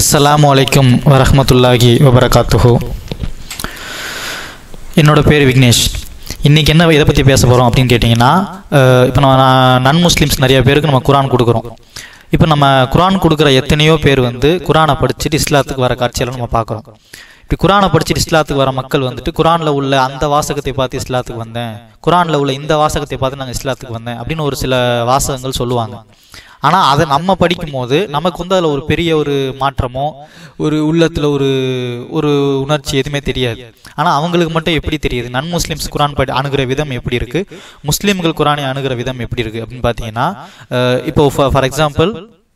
அஸ்ஸலாமு அலைக்கும் வரஹ்மத்துல்லாஹி வபரகாத்துஹு என்னோட பேர் விக்னேஷ் இன்றைக்கி என்ன இதை பற்றி பேச போகிறோம் அப்படின்னு கேட்டிங்கன்னா இப்போ நம்ம நான் நன் முஸ்லீம்ஸ் நிறைய பேருக்கு நம்ம குரான் கொடுக்குறோம் இப்போ நம்ம குரான் கொடுக்குற எத்தனையோ பேர் வந்து குரானை படிச்சுட்டு இஸ்லாத்துக்கு வர காட்சியெல்லாம் நம்ம பார்க்குறோம் இப்படி குரானை படிச்சுட்டு இஸ்லாத்துக்கு வர மக்கள் வந்துட்டு குரானில் உள்ள அந்த வாசகத்தை பார்த்து இஸ்லாத்துக்கு வந்தேன் குரானில் உள்ள இந்த வாசகத்தை பார்த்து நாங்கள் இஸ்லாத்துக்கு வந்தேன் அப்படின்னு ஒரு சில வாசகங்கள் சொல்லுவாங்க ஆனால் அதை நம்ம படிக்கும் போது நமக்கு வந்து அதில் ஒரு பெரிய ஒரு மாற்றமோ ஒரு உள்ளத்தில் ஒரு ஒரு உணர்ச்சி எதுவுமே தெரியாது ஆனால் அவங்களுக்கு மட்டும் எப்படி தெரியுது நன் முஸ்லீம்ஸ் குரான் படி அணுகிற விதம் எப்படி இருக்கு முஸ்லீம்கள் குரானை அணுகிற விதம் எப்படி இருக்கு அப்படின்னு பார்த்தீங்கன்னா அஹ் இப்போ ஃபார் எக்ஸாம்பிள்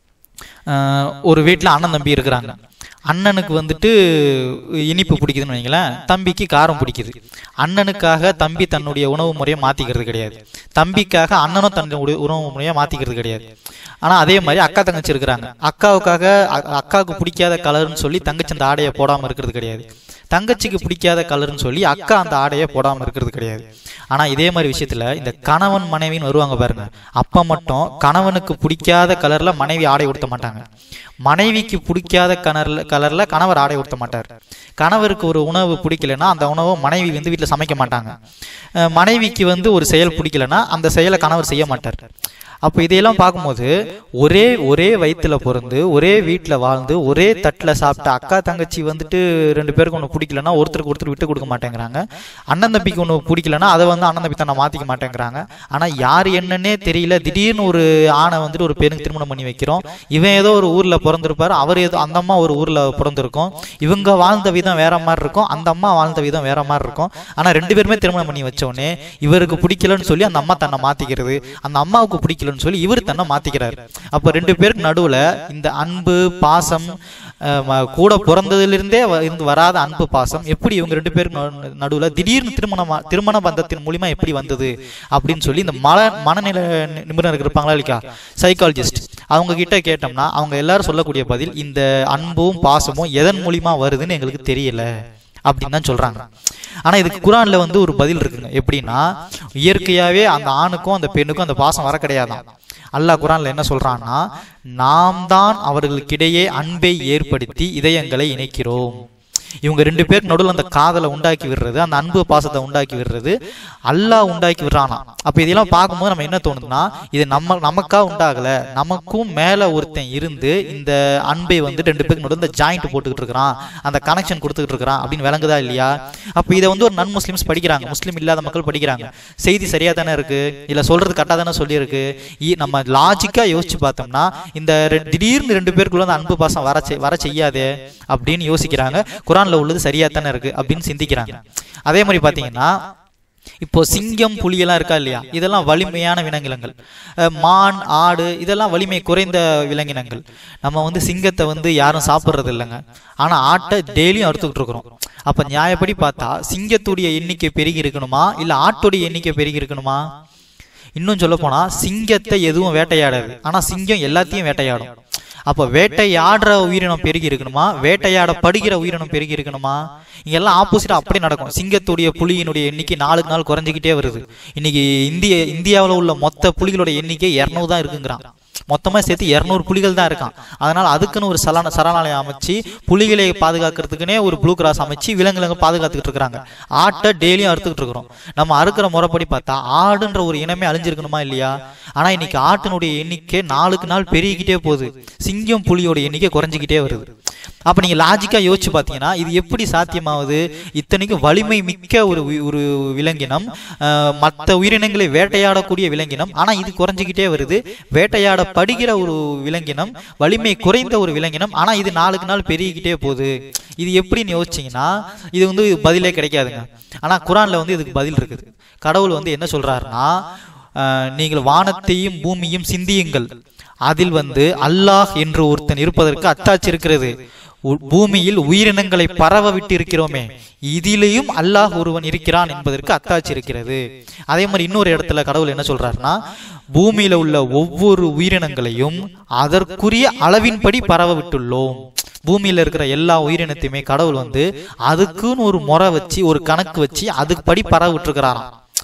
ஒரு வீட்டில் அண்ணன் தம்பி இருக்கிறாங்க அண்ணனுக்கு வந்துட்டு இனிப்பு பிடிக்குதுன்னு வைங்களேன் தம்பிக்கு காரம் பிடிக்குது அண்ணனுக்காக தம்பி தன்னுடைய உணவு முறையை மாற்றிக்கிறது கிடையாது தம்பிக்காக அண்ணனும் தன்னுடைய உணவு முறையை மாற்றிக்கிறது கிடையாது ஆனால் அதே மாதிரி அக்கா தங்கச்சி இருக்கிறாங்க அக்காவுக்காக அ- அக்காவுக்கு பிடிக்காத கலர்னு சொல்லி தங்கச்சி அந்த ஆடையை போடாமல் இருக்கிறது கிடையாது தங்கச்சிக்கு பிடிக்காத கலர்னு சொல்லி அக்கா அந்த ஆடையை போடாமல் இருக்கிறது கிடையாது ஆனால் இதே மாதிரி விஷயத்தில் இந்த கணவன் மனைவின்னு வருவாங்க பாருங்க அப்போ மட்டும் கணவனுக்கு பிடிக்காத கலரில் மனைவி ஆடை உடுத்த மாட்டாங்க மனைவிக்கு பிடிக்காத கலர்ல கலர்ல கணவர் ஆடை உடுத்த மாட்டார் கணவருக்கு ஒரு உணவு பிடிக்கலன்னா அந்த உணவை மனைவி வந்து வீட்டில் சமைக்க மாட்டாங்க அஹ் மனைவிக்கு வந்து ஒரு செயல் பிடிக்கலன்னா அந்த செயலை கணவர் செய்ய மாட்டார் அப்போ இதையெல்லாம் பார்க்கும்போது ஒரே ஒரே வயிற்றுல பிறந்து ஒரே வீட்டில் வாழ்ந்து ஒரே தட்டில் சாப்பிட்ட அக்கா தங்கச்சி வந்துட்டு ரெண்டு பேருக்கு ஒன்று பிடிக்கலன்னா ஒருத்தருக்கு ஒருத்தர் விட்டு கொடுக்க மாட்டேங்கிறாங்க அண்ணன் தம்பிக்கு ஒன்று பிடிக்கலன்னா அதை வந்து அண்ணன் தம்பி தன்னை மாற்றிக்க மாட்டேங்கிறாங்க ஆனால் யார் என்னன்னே தெரியல திடீர்னு ஒரு ஆணை வந்துட்டு ஒரு பெருக்கு திருமணம் பண்ணி வைக்கிறோம் இவன் ஏதோ ஒரு ஊரில் பிறந்திருப்பாரு அவர் ஏதோ அந்த அம்மா ஒரு ஊரில் பிறந்திருக்கும் இவங்க வாழ்ந்த விதம் வேற மாதிரி இருக்கும் அந்த அம்மா வாழ்ந்த விதம் வேற மாதிரி இருக்கும் ஆனால் ரெண்டு பேருமே திருமணம் பண்ணி வச்ச உடனே இவருக்கு பிடிக்கலன்னு சொல்லி அந்த அம்மா தன்னை மாத்திக்கிறது அந்த அம்மாவுக்கு பிடிக்கலன்னு சொல்லி இவர் தன்னை மாத்திக்கிறாரு அப்ப ரெண்டு பேருக்கு நடுவுல இந்த அன்பு பாசம் அஹ், ம- கூட பிறந்ததிலிருந்தே வ- இருந்து வராத அன்பு பாசம் எப்படி இவங்க ரெண்டு பேருக்கு நடு- நடுவுல திடீர்னு திருமணம் திருமண பந்தத்தின் மூலியமா எப்படி வந்தது அப்படின்னு சொல்லி இந்த மல மனநிலை நி- நிபுணர்கள் இருப்பாங்களா இல்லையா சைக்காலஜிஸ்ட் அவங்க கிட்ட கேட்டோம்னா அவங்க எல்லாரும் சொல்லக்கூடிய பதில் இந்த அன்பும் பாசமும் எதன் மூலியமா வருதுன்னு எங்களுக்கு தெரியல அப்படின்னு தான் சொல்றாங்க ஆனா இதுக்கு குரான்ல வந்து ஒரு பதில் இருக்குங்க எப்படின்னா இயற்கையாவே அந்த ஆணுக்கும் அந்த பெண்ணுக்கும் அந்த பாசம் வர கிடையாதாம் அல்லாஹ் குரான்ல என்ன சொல்றான்னா நாம் தான் அவர்களுக்கிடையே அன்பை ஏற்படுத்தி இதயங்களை இணைக்கிறோம் இவங்க ரெண்டு பேர் நடுவில் அந்த காதலை உண்டாக்கி விடுறது அந்த அன்பு பாசத்தை உண்டாக்கி விடுறது அல்லாஹ் உண்டாக்கி விடுறானா அப்ப இதெல்லாம் பார்க்கும்போது நம்ம என்ன தோணுதுன்னா இது நம்ம நமக்கா உண்டாகல நமக்கும் மேல ஒருத்தன் இருந்து இந்த அன்பை வந்து ரெண்டு பேருக்கு நடுவில் இந்த ஜாயிண்ட் போட்டுக்கிட்டு இருக்கிறான் அந்த கனெக்ஷன் கொடுத்துக்கிட்டு இருக்கிறான் அப்படின்னு விளங்குதா இல்லையா அப்ப இதை வந்து ஒரு நன் முஸ்லிம்ஸ் படிக்கிறாங்க முஸ்லீம் இல்லாத மக்கள் படிக்கிறாங்க செய்தி சரியா தானே இருக்கு இல்ல சொல்றது கரெக்டா தானே சொல்லியிருக்கு இ- நம்ம லாஜிக்கா யோசிச்சு பார்த்தோம்னா இந்த ரெ- திடீர்னு ரெண்டு பேருக்குள்ள அந்த அன்பு பாசம் வர செய்- வர செய்யாதே அப்படின்னு யோசிக்கிறாங்க குரான்ல உள்ளது சரியா தானே இருக்கு அப்படின்னு சிந்திக்கிறாங்க அதே மாதிரி பாத்தீங்கன்னா இப்போ சிங்கம் புலியெல்லாம் இருக்கா இல்லையா இதெல்லாம் வலிமையான விலங்கினங்கள் அஹ் மான் ஆடு இதெல்லாம் வலிமை குறைந்த விலங்கினங்கள் நம்ம வந்து சிங்கத்தை வந்து யாரும் சாப்பிட்றது இல்லைங்க ஆனா ஆட்டை டெய்லியும் அறுத்துக்கிட்டு இருக்கிறோம் அப்ப நியாயப்படி பார்த்தா சிங்கத்துடைய எண்ணிக்கை பெருகி இருக்கணுமா இல்ல ஆட்டுடைய எண்ணிக்கை பெருகி இருக்கணுமா இன்னும் சொல்ல போனா சிங்கத்தை எதுவும் வேட்டையாடாது ஆனா சிங்கம் எல்லாத்தையும் வேட்டையாடும் அப்ப வேட்டையாடுற உயிரினம் பெருகி இருக்கணுமா வேட்டையாடப்படுகிற உயிரினம் பெருகி இருக்கணுமா இங்கெல்லாம் ஆப்போசிட்டா அப்படி நடக்கும் சிங்கத்துடைய புலியினுடைய எண்ணிக்கை நாளுக்கு நாள் குறைஞ்சிக்கிட்டே வருது இன்னைக்கு இந்திய இந்தியாவில் உள்ள மொத்த புலிகளோட எண்ணிக்கை இரநூறு தான் இருக்குங்கிறான் மொத்தமா சேர்த்து இரநூறு புலிகள் தான் இருக்கான் அதனால அதுக்குன்னு ஒரு சலான சரணாலயம் அமைச்சு புலிகளை பாதுகாக்கிறதுக்குனே ஒரு ப்ளூ கிராஸ் அமைச்சு விலங்குகளை பாதுகாத்துக்கிட்டு இருக்காங்க ஆட்டை டெய்லியும் அறுத்துக்கிட்டு இருக்கிறோம் நம்ம அறுக்கிற முறைப்படி பார்த்தா ஆடுன்ற ஒரு இனமே அழிஞ்சிருக்கணுமா இல்லையா ஆனா இன்னைக்கு ஆட்டினுடைய எண்ணிக்கை நாளுக்கு நாள் பெருகிக்கிட்டே போகுது சிங்கம் புலியோட எண்ணிக்கை குறைஞ்சிக்கிட்டே வருது அப்ப நீங்க லாஜிக்கா யோசிச்சு பாத்தீங்கன்னா இது எப்படி சாத்தியமாகுது இத்தனைக்கும் வலிமை மிக்க ஒரு உயி- ஒரு விலங்கினம் அஹ், மற்ற உயிரினங்களை வேட்டையாடக்கூடிய விலங்கினம் ஆனா இது குறைஞ்சிக்கிட்டே வருது வேட்டையாடப்படுகிற ஒரு விலங்கினம் வலிமை குறைந்த ஒரு விலங்கினம் ஆனா இது நாளுக்கு நாள் பெருகிக்கிட்டே போகுது இது எப்படின்னு யோசிச்சீங்கன்னா இது வந்து பதிலே கிடைக்காதுங்க ஆனா குரான்ல வந்து இதுக்கு பதில் இருக்குது கடவுள் வந்து என்ன சொல்றாருன்னா அஹ், நீங்கள் வானத்தையும் பூமியும் சிந்தியுங்கள் அதில் வந்து அல்லாஹ் என்று ஒருத்தன் இருப்பதற்கு அத்தாட்சி இருக்கிறது உ- பூமியில் உயிரினங்களை பரவ விட்டு இருக்கிறோமே இதிலேயும் அல்லாஹ் ஒருவன் இருக்கிறான் என்பதற்கு அத்தாட்சி இருக்கிறது அதே மாதிரி இன்னொரு இடத்துல கடவுள் என்ன சொல்றாருன்னா பூமியில உள்ள ஒவ்வொரு உயிரினங்களையும் அதற்குரிய அளவின்படி பரவ விட்டுள்ளோம் பூமியில இருக்கிற எல்லா உயிரினத்தையுமே கடவுள் வந்து அதுக்குன்னு ஒரு முறை வச்சு ஒரு கணக்கு வச்சு அதுக்கு படி பரவ விட்டுருக்கிறாராம்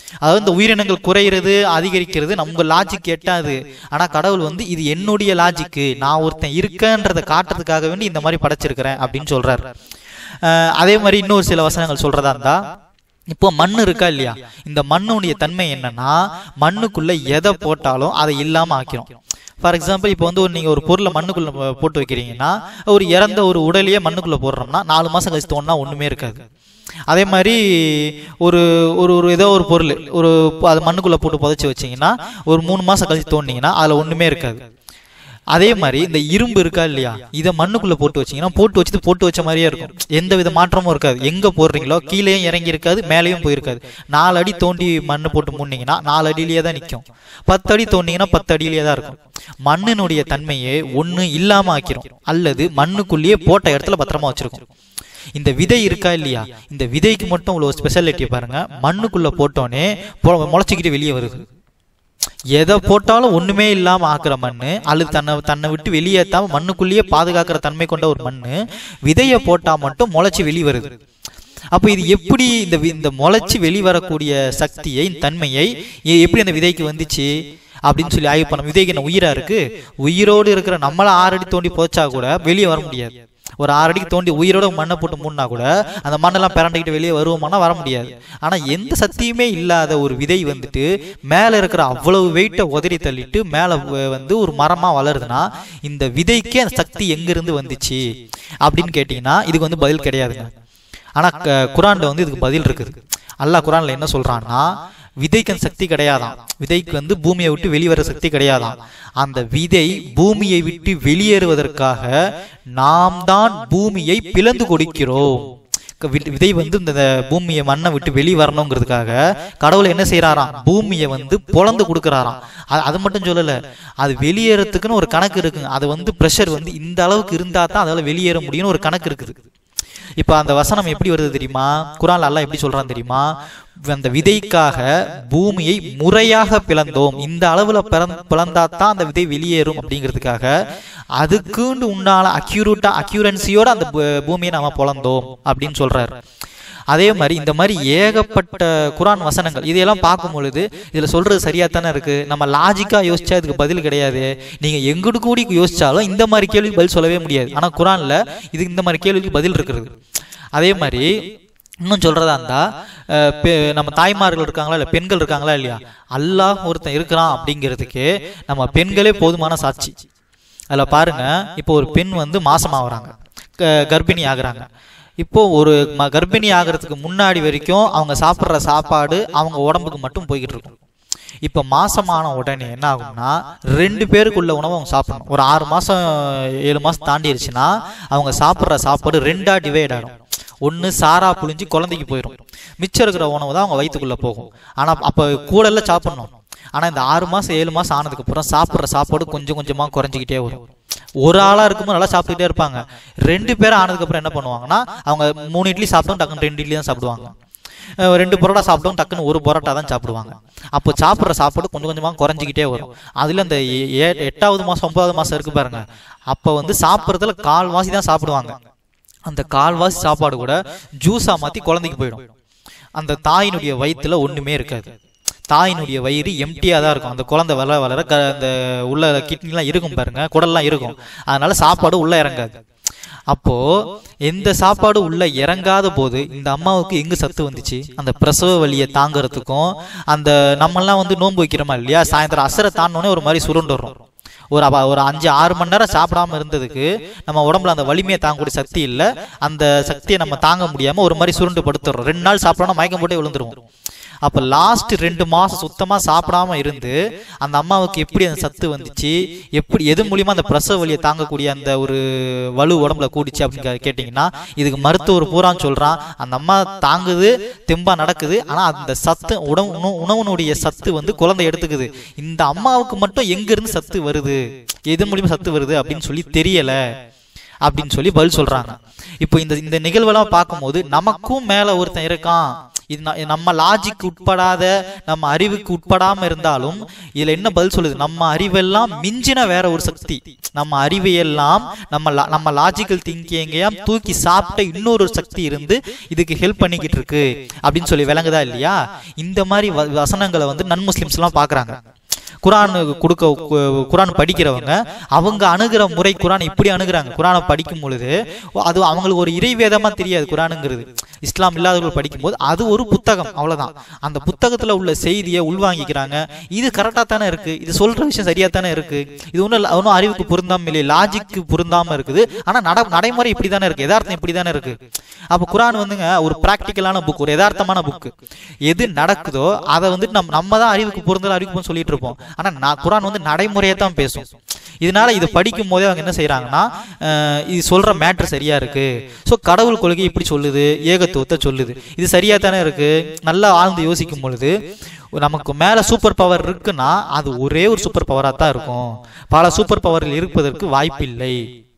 அதாவது இந்த உயிரினங்கள் குறையிறது அதிகரிக்கிறது நம்ம லாஜிக் எட்டாது ஆனா கடவுள் வந்து இது என்னுடைய லாஜிக்கு நான் ஒருத்தன் இருக்கேன்றதை காட்டுறதுக்காக வேண்டி இந்த மாதிரி படைச்சிருக்கிறேன் அப்படின்னு சொல்றாரு அஹ் அதே மாதிரி இன்னொரு சில வசனங்கள் சொல்றதா இருந்தா இப்போ மண் இருக்கா இல்லையா இந்த மண்ணுடைய தன்மை என்னன்னா மண்ணுக்குள்ள எதை போட்டாலும் அதை இல்லாம ஆக்கிரும் ஃபார் எக்ஸாம்பிள் இப்போ வந்து ஒரு நீங்க ஒரு பொருளை மண்ணுக்குள்ள போ- போட்டு வைக்கிறீங்கன்னா ஒரு இறந்த ஒரு உடலையே மண்ணுக்குள்ள போடுறோம்னா நாலு மாசம் கழிச்சு தோணுனா ஒண்ணுமே இருக்காது அதே மாதிரி ஒரு ஒரு ஒரு ஏதோ ஒரு பொருள் ஒரு அது மண்ணுக்குள்ள போட்டு புதைச்சி வச்சீங்கன்னா ஒரு மூணு மாசம் கழிச்சு தோண்டிங்கன்னா அதுல ஒண்ணுமே இருக்காது அதே மாதிரி இந்த இரும்பு இருக்கா இல்லையா இதை மண்ணுக்குள்ள போட்டு வச்சீங்கன்னா போட்டு வச்சது போட்டு வச்ச மாதிரியே இருக்கும் எந்த வித மாற்றமும் இருக்காது எங்க போடுறீங்களோ கீழேயும் இறங்கி இருக்காது மேலேயும் போயிருக்காது நாலு அடி தோண்டி மண்ணு போட்டு மூடினீங்கன்னா நாலு அடியிலேயே தான் நிற்கும் பத்து அடி தோண்டிங்கன்னா பத்து அடியிலேயே தான் இருக்கும் மண்ணினுடைய தன்மையே ஒண்ணு இல்லாம ஆக்கிரும் அல்லது மண்ணுக்குள்ளேயே போட்ட இடத்துல பத்திரமா வச்சிருக்கும் இந்த விதை இருக்கா இல்லையா இந்த விதைக்கு மட்டும் உள்ள ஒரு ஸ்பெஷாலிட்டி பாருங்க மண்ணுக்குள்ள போட்டோன்னே பொ- முளைச்சிக்கிட்டு வெளியே வருது எதை போட்டாலும் ஒண்ணுமே இல்லாம ஆக்குற மண்ணு அல்லது தன்னை தன்னை விட்டு வெளியேத்தாம மண்ணுக்குள்ளேயே பாதுகாக்கிற தன்மை கொண்ட ஒரு மண்ணு விதைய போட்டா மட்டும் முளைச்சு வெளி வருது அப்ப இது எப்படி இந்த வி- இந்த முளைச்சு வெளிவரக்கூடிய சக்தியை இந்த தன்மையை எ- எப்படி அந்த விதைக்கு வந்துச்சு அப்படின்னு சொல்லி ஆய்வு பண்ண விதைக்கு என்ன உயிரா இருக்கு உயிரோடு இருக்கிற நம்மள ஆறடி தோண்டி போச்சா கூட வெளியே வர முடியாது ஒரு ஆறு அடிக்கு தோண்டி உயிரோட மண்ணை போட்டு மூடினா கூட அந்த மண்ணெல்லாம் பிறண்டிக்கிட்டு வெளியே வருவோமானா வர முடியாது ஆனா எந்த சக்தியுமே இல்லாத ஒரு விதை வந்துட்டு மேல இருக்கிற அவ்வளவு வெயிட்டை உதறி தள்ளிட்டு மேல வ- வந்து ஒரு மரமா வளருதுன்னா இந்த விதைக்கே அந்த சக்தி எங்கிருந்து வந்துச்சு அப்படின்னு கேட்டீங்கன்னா இதுக்கு வந்து பதில் கிடையாதுங்க ஆனா க- குரான்ல வந்து இதுக்கு பதில் இருக்குது அல்லாஹ் குரான்ல என்ன சொல்றான்னா விதைக்கு அந்த சக்தி கிடையாதாம் விதைக்கு வந்து பூமியை விட்டு வெளிவர சக்தி கிடையாதாம் அந்த விதை பூமியை விட்டு வெளியேறுவதற்காக நாம் தான் பூமியை பிளந்து கொடுக்கிறோம் க- வி- விதை வந்து இந்த பூமியை மண்ணை விட்டு வெளியே வரணுங்கிறதுக்காக கடவுள் என்ன செய்யறாராம் பூமியை வந்து பொளந்து கொடுக்கறாராம் அது அது மட்டும் சொல்லல அது வெளியேறதுக்குன்னு ஒரு கணக்கு இருக்குங்க அது வந்து ப்ரெஷர் வந்து இந்த அளவுக்கு இருந்தா தான் அதால வெளியேற முடியும்னு ஒரு கணக்கு இருக்குது இப்ப அந்த வசனம் எப்படி வருது தெரியுமா குரான் அல்லாஹ் எப்படி சொல்றான் தெரியுமா அந்த விதைக்காக பூமியை முறையாக பிளந்தோம் இந்த அளவுல பிறந்- பிளந்தாதான் அந்த விதை வெளியேறும் அப்படிங்கிறதுக்காக அதுக்குண்டு உண்டான அக்யூரேட்டா அக்யூரன்சியோட அந்த பூ- பூமியை நாம பிளந்தோம் அப்படின்னு சொல்றாரு அதே மாதிரி இந்த மாதிரி ஏகப்பட்ட குரான் வசனங்கள் இதையெல்லாம் பார்க்கும் பொழுது இதுல சொல்றது சரியா தானே இருக்கு நம்ம லாஜிக்கா யோசிச்சா இதுக்கு பதில் கிடையாது நீங்க எங்கிட்டு கூடி யோசிச்சாலும் இந்த மாதிரி கேள்விக்கு பதில் சொல்லவே முடியாது ஆனா குரான்ல இது இந்த மாதிரி கேள்விக்கு பதில் இருக்கிறது அதே மாதிரி இன்னும் சொல்றதா இருந்தா அஹ், பெ- நம்ம தாய்மார்கள் இருக்காங்களா இல்ல பெண்கள் இருக்காங்களா இல்லையா அல்லாஹ் ஒருத்தன் இருக்கிறான் அப்படிங்கிறதுக்கு நம்ம பெண்களே போதுமான சாட்சி அதுல பாருங்க இப்போ ஒரு பெண் வந்து மாசமாகறாங்க க- கர்ப்பிணி ஆகுறாங்க இப்போ ஒரு ம- கர்ப்பிணி ஆகிறதுக்கு முன்னாடி வரைக்கும் அவங்க சாப்பிட்ற சாப்பாடு அவங்க உடம்புக்கு மட்டும் போய்கிட்டு இருக்கும் இப்போ மாசமான உடனே என்ன ஆகும்னா ரெண்டு பேருக்குள்ள உணவை அவங்க சாப்பிடணும் ஒரு ஆறு மாசம் ஏழு மாசம் தாண்டிடுச்சுன்னா அவங்க சாப்பிட்ற சாப்பாடு ரெண்டா டிவைட் ஆகும் ஒன்று சாரா புழிஞ்சு குழந்தைக்கு போயிடும் மிச்சம் இருக்கிற உணவு தான் அவங்க வயிற்றுக்குள்ள போகும் ஆனால் அப்போ கூடல சாப்பிடணும் ஆனால் இந்த ஆறு மாசம் ஏழு மாசம் ஆனதுக்கு அப்புறம் சாப்பிட்ற சாப்பாடு கொஞ்சம் கொஞ்சமாக குறைஞ்சிக்கிட்டே வரும் ஒரு ஆளா இருக்கும்போது நல்லா சாப்பிட்டுட்டே இருப்பாங்க ரெண்டு பேரும் ஆனதுக்கு அப்புறம் என்ன பண்ணுவாங்கன்னா அவங்க மூணு இட்லி சாப்பிட்டோம் டக்குன்னு ரெண்டு இட்லி தான் சாப்பிடுவாங்க அஹ் ரெண்டு பரோட்டா சாப்பிட்டோம் டக்குன்னு ஒரு பரோட்டா தான் சாப்பிடுவாங்க அப்போ சாப்பிட்ற சாப்பாடு கொஞ்சம் கொஞ்சமா குறைஞ்சிக்கிட்டே வரும் அதுல இந்த எ- எ- எட்டாவது மாசம் ஒன்பதாவது மாசம் இருக்கு பாருங்க அப்ப வந்து சாப்பிட்றதுல கால்வாசி தான் சாப்பிடுவாங்க அந்த கால்வாசி சாப்பாடு கூட ஜூஸா மாத்தி குழந்தைக்கு போயிடும் அந்த தாயினுடைய வயித்துல ஒண்ணுமே இருக்காது தாயினுடைய வயிறு எம்டியா தான் இருக்கும் அந்த குழந்தை வளர வளர க- அந்த உள்ள கிட்னிலாம் இருக்கும் பாருங்க குடல்லாம் இருக்கும் அதனால சாப்பாடு உள்ள இறங்காது அப்போ எந்த சாப்பாடு உள்ள இறங்காத போது இந்த அம்மாவுக்கு எங்க சத்து வந்துச்சு அந்த பிரசவ வலியை தாங்கறதுக்கும் அந்த நம்மெல்லாம் வந்து நோன்பு வைக்கிறோமா இல்லையா சாயந்தரம் அசரை தாண்டோன்னே ஒரு மாதிரி சுருண்டுறோம் ஒரு அப்ப- ஒரு அஞ்சு ஆறு மணி நேரம் சாப்பிடாம இருந்ததுக்கு நம்ம உடம்புல அந்த வலிமையை தாங்கக்கூடிய சக்தி இல்ல அந்த சக்தியை நம்ம தாங்க முடியாம ஒரு மாதிரி சுருண்டு படுத்துறோம் ரெண்டு நாள் சாப்பிடாம மயக்கம் போட்டே விழுந்துருவோம் அப்ப லாஸ்ட் ரெண்டு மாசம் சுத்தமா சாப்பிடாம இருந்து அந்த அம்மாவுக்கு எப்படி அந்த சத்து வந்துச்சு எப்படி எது மூலியமா அந்த பிரசவ வலியை தாங்கக்கூடிய அந்த ஒரு வலு உடம்புல கூடிச்சு அப்படின்னு கே- கேட்டீங்கன்னா இதுக்கு மருத்துவர் பூரா சொல்றான் அந்த அம்மா தாங்குது தெம்பா நடக்குது ஆனா அந்த சத்து உணவு உணவு- உணவுனுடைய சத்து வந்து குழந்தை எடுத்துக்குது இந்த அம்மாவுக்கு மட்டும் எங்க இருந்து சத்து வருது எது மூலியமா சத்து வருது அப்படின்னு சொல்லி தெரியல அப்படின்னு சொல்லி பதில் சொல்றாங்க இப்போ இந்த இந்த நிகழ்வெல்லாம் பார்க்கும்போது நமக்கும் மேல ஒருத்தன் இருக்கான் இது ந- நம்ம லாஜிக்கு உட்படாத நம்ம அறிவுக்கு உட்படாம இருந்தாலும் இதுல என்ன பதில் சொல்லுது நம்ம அறிவெல்லாம் மிஞ்சின வேற ஒரு சக்தி நம்ம அறிவையெல்லாம் நம்ம லா- நம்ம லாஜிக்கல் திங்கிங்கையும் தூக்கி சாப்பிட்ட இன்னொரு சக்தி இருந்து இதுக்கு ஹெல்ப் பண்ணிக்கிட்டு இருக்கு அப்படின்னு சொல்லி விளங்குதா இல்லையா இந்த மாதிரி வ- வசனங்களை வந்து நன் முஸ்லிம்ஸ் எல்லாம் பாக்குறாங்க குரான் கொடுக்க கு- குரான் படிக்கிறவங்க அவங்க அணுகிற முறை குரான் இப்படி அணுகுறாங்க குரானை படிக்கும் பொழுது அது அவங்களுக்கு ஒரு இறைவேதமா தெரியாது குரானுங்கிறது இஸ்லாம் இல்லாதவர்கள் படிக்கும்போது அது ஒரு புத்தகம் அவ்வளவுதான் அந்த புத்தகத்துல உள்ள செய்தியை உள்வாங்கிக்கிறாங்க இது கரெக்டா தானே இருக்கு இது சொல்ற விஷயம் சரியா தானே இருக்கு இது ஒன்றும் ஒன்றும் அறிவுக்கு பொருந்தாம இல்லை லாஜிக்கு பொருந்தாம இருக்குது ஆனா நட நடைமுறை இப்படி தானே இருக்கு யதார்த்தம் இப்படி தானே இருக்கு அப்ப குரான் வந்துங்க ஒரு பிராக்டிக்கலான புக் ஒரு யதார்த்தமான புக் எது நடக்குதோ அதை வந்துட்டு நம்ம நம்ம தான் அறிவுக்கு பொருந்தல அறிவுக்கு பொருந்தல சொல்லிட்டு இருப்போம் ஆனா நான் குரான் வந்து நடைமுறையை தான் பேசும் இதனால இதை படிக்கும் போதே அவங்க என்ன செய்யறாங்கன்னா அஹ், இது சொல்ற மேட்ரு சரியா இருக்கு ஸோ கடவுள் கொள்கை இப்படி சொல்லுது ஏகத்துவத்தை சொல்லுது இது சரியா தானே இருக்கு நல்லா ஆழ்ந்து யோசிக்கும் பொழுது நமக்கு மேல சூப்பர் பவர் இருக்குன்னா அது ஒரே ஒரு சூப்பர் பவரா தான் இருக்கும் பல சூப்பர் பவர்கள் இருப்பதற்கு வாய்ப்பில்லை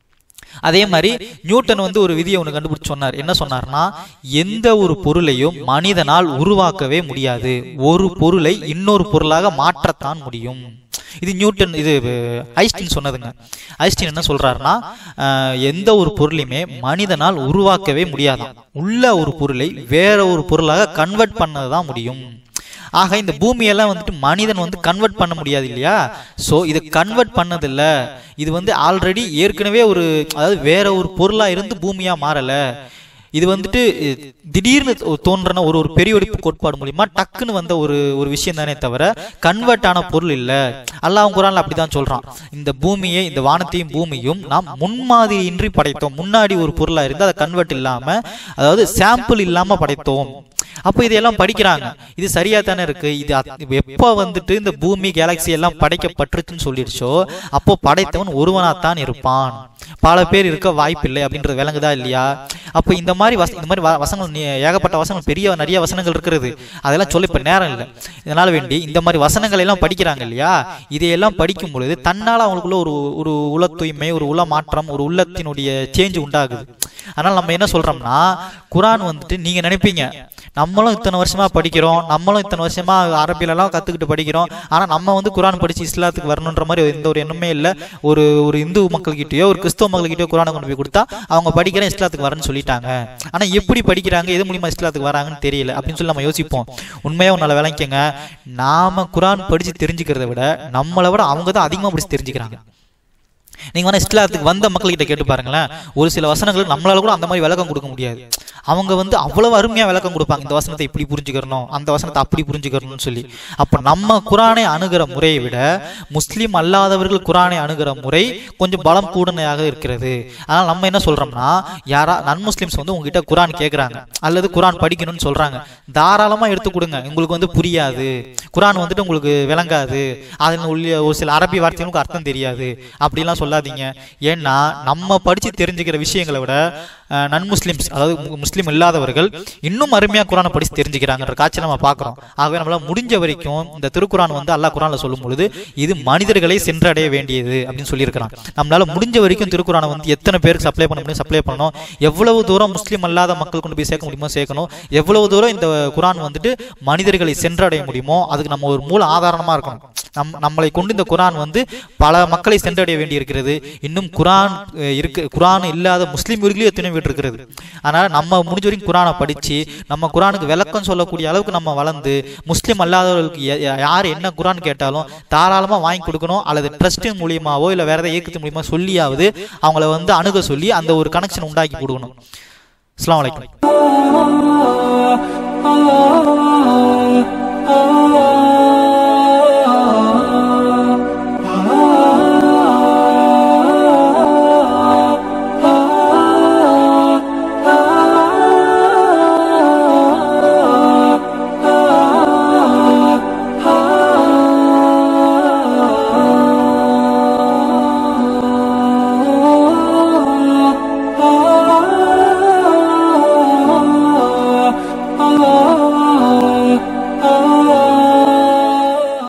அதே மாதிரி நியூட்டன் வந்து ஒரு விதியை ஒன்று கண்டுபிடிச்சு சொன்னார் என்ன சொன்னார்னா எந்த ஒரு பொருளையும் மனிதனால் உருவாக்கவே முடியாது ஒரு பொருளை இன்னொரு பொருளாக மாற்றத்தான் முடியும் இது நியூட்டன் இது அஹ், ஐன்ஸ்டீன் சொன்னதுங்க ஐன்ஸ்டீன் என்ன சொல்றாருன்னா அஹ், எந்த ஒரு பொருளையுமே மனிதனால் உருவாக்கவே முடியாதாம் உள்ள ஒரு பொருளை வேற ஒரு பொருளாக கன்வெர்ட் பண்ணதான் முடியும் ஆக இந்த பூமியெல்லாம் வந்துட்டு மனிதன் வந்து கன்வெர்ட் பண்ண முடியாது இல்லையா ஸோ இது கன்வெர்ட் பண்ணதில்ல இது வந்து ஆல்ரெடி ஏற்கனவே ஒரு அதாவது வேற ஒரு பொருளா இருந்து பூமியா மாறல இது வந்துட்டு அஹ், திடீர்னு தோ- தோன்றன ஒரு ஒரு பெரிய வெடிப்பு கோட்பாடு மூலியமா டக்குன்னு வந்த ஒரு ஒரு விஷயம் தானே தவிர கன்வெர்ட் ஆன பொருள் இல்ல அல்லாஹ் குரான்ல அப்படிதான் சொல்றான் இந்த பூமியை இந்த வானத்தையும் பூமியும் நாம் முன்மாதிரியின்றி படைத்தோம் முன்னாடி ஒரு பொருளா இருந்து அதை கன்வெர்ட் இல்லாம அதாவது சாம்பிள் இல்லாம படைத்தோம் அப்போ இதையெல்லாம் படிக்கிறாங்க இது சரியா தானே இருக்கு இது அத்- எப்போ வந்துட்டு இந்த பூமி கேலக்சி எல்லாம் படைக்கப்பட்டிருக்குன்னு சொல்லிடுச்சோ அப்போ படைத்தவன் ஒருவனாத்தான் இருப்பான் பல பேர் இருக்க வாய்ப்பில்லை அப்படின்றது விளங்குதா இல்லையா அப்போ இந்த மாதிரி வச இந்த மாதிரி வ- வசனங்கள் நீ- ஏகப்பட்ட வசனங்கள் பெரிய நிறைய வசனங்கள் இருக்கிறது அதெல்லாம் சொல்ல இப்ப நேரம் இல்லை இதனால வேண்டி இந்த மாதிரி வசனங்கள் எல்லாம் படிக்கிறாங்க இல்லையா இதையெல்லாம் படிக்கும் பொழுது தன்னால அவங்களுக்குள்ள ஒரு ஒரு உள தூய்மை ஒரு உள மாற்றம் ஒரு உள்ளத்தினுடைய சேஞ்ச் உண்டாகுது அதனால நம்ம என்ன சொல்றோம்னா குரான் வந்துட்டு நீங்க நினைப்பீங்க நம்மளும் இத்தனை வருஷமா படிக்கிறோம் நம்மளும் இத்தனை வருஷமா அரபில எல்லாம் கத்துக்கிட்டு படிக்கிறோம் ஆனா நம்ம வந்து குரான் படிச்சு இஸ்லாத்துக்கு வரணுன்ற மாதிரி எந்த ஒரு எண்ணமே இல்லை ஒரு ஒரு இந்து மக்கள்கிட்டயோ ஒரு கிறிஸ்தவ மக்கள்கிட்டயோ குரானை கொண்டு போய் கொடுத்தா அவங்க படிக்கிறேன் இஸ்லாத்துக்கு வரேன்னு சொல்லிட்டாங்க ஆனா எப்படி படிக்கிறாங்க எது மூலியமா இஸ்லாத்துக்கு வராங்கன்னு தெரியல அப்படின்னு சொல்லி நம்ம யோசிப்போம் உண்மையா உன்னால விளங்கிக்கங்க நாம குரான் படிச்சு தெரிஞ்சுக்கிறத விட நம்மளை விட அவங்க தான் அதிகமா படிச்சு தெரிஞ்சுக்கிறாங்க நீங்க வேணா இஸ்லாத்துக்கு வந்த மக்கள்கிட்ட கேட்டு பாருங்களேன் ஒரு சில வசனங்கள் நம்மளால கூட அந்த மாதிரி விளக்கம் கொடுக்க முடியாது அவங்க வந்து அவ்வளவு அருமையா விளக்கம் கொடுப்பாங்க இந்த வசனத்தை இப்படி புரிஞ்சுக்கிறணும் அந்த வசனத்தை அப்படி புரிஞ்சுக்கிறணும்னு சொல்லி அப்ப நம்ம குரானை அணுகிற முறையை விட முஸ்லீம் அல்லாதவர்கள் குரானை அணுகிற முறை கொஞ்சம் பலம் கூடனையாக இருக்கிறது அதனால நம்ம என்ன சொல்றோம்னா யாரா நன் முஸ்லிம்ஸ் வந்து உங்ககிட்ட குரான் கேட்கறாங்க அல்லது குரான் படிக்கணும்னு சொல்றாங்க தாராளமா எடுத்து கொடுங்க உங்களுக்கு வந்து புரியாது குரான் வந்துட்டு உங்களுக்கு விளங்காது அதில் உள்ள ஒரு சில அரபி வார்த்தைகளுக்கு அர்த்தம் தெரியாது அப்படிலாம் சொல்லாதீங்க ஏன்னா நம்ம படிச்சு தெரிஞ்சுக்கிற விஷயங்களை விட அஹ், நன் முஸ்லிம்ஸ் அதாவது மு- முஸ்லிம் இல்லாதவர்கள் இன்னும் அருமையா குரானை படிச்சு தெரிஞ்சுக்கிறாங்கன்ற காட்சி நம்ம பார்க்கிறோம் ஆகவே நம்மளால முடிஞ்ச வரைக்கும் இந்த திருக்குரான் வந்து அல்லாஹ் குரான்ல சொல்லும் பொழுது இது மனிதர்களை சென்றடைய வேண்டியது அப்படின்னு சொல்லியிருக்கிறான் நம்மளால முடிஞ்ச வரைக்கும் திருக்குறானை வந்து எத்தனை பேருக்கு சப்ளை பண்ண முடியும் சப்ளை பண்ணணும் எவ்வளவு தூரம் முஸ்லீம் அல்லாத மக்கள் கொண்டு போய் சேர்க்க முடியுமோ சேர்க்கணும் எவ்வளவு தூரம் இந்த குரான் வந்துட்டு மனிதர்களை சென்றடைய முடியுமோ அதுக்கு நம்ம ஒரு மூல ஆதாரமா இருக்கணும் நம் நம்மளை கொண்டு இந்த குரான் வந்து பல மக்களை சென்றடைய வேண்டி இருக்கிறது இன்னும் குரான் அஹ், இருக்கு குரான் இல்லாத முஸ்லீம் வீடுகளையும் எத்தனை வீடு இருக்கிறது அதனால நம்ம முடிஞ்ச வரைக்கும் குரானை படிச்சு நம்ம குரானுக்கு விளக்கம் சொல்லக்கூடிய அளவுக்கு நம்ம வளர்ந்து முஸ்லீம் அல்லாதவர்களுக்கு ய- ய- யார் என்ன குரான் கேட்டாலும் தாராளமா வாங்கி கொடுக்கணும் அல்லது ட்ரஸ்டின் மூலியமாவோ இல்ல வேற ஏதாவது இயக்கத்தின் மூலியமா சொல்லியாவது அவங்கள வந்து அணுக சொல்லி அந்த ஒரு கனெக்ஷன் உண்டாக்கி கொடுக்கணும் அஸ்ஸலாமு அலைக்கும் ah, ah, ah, ah.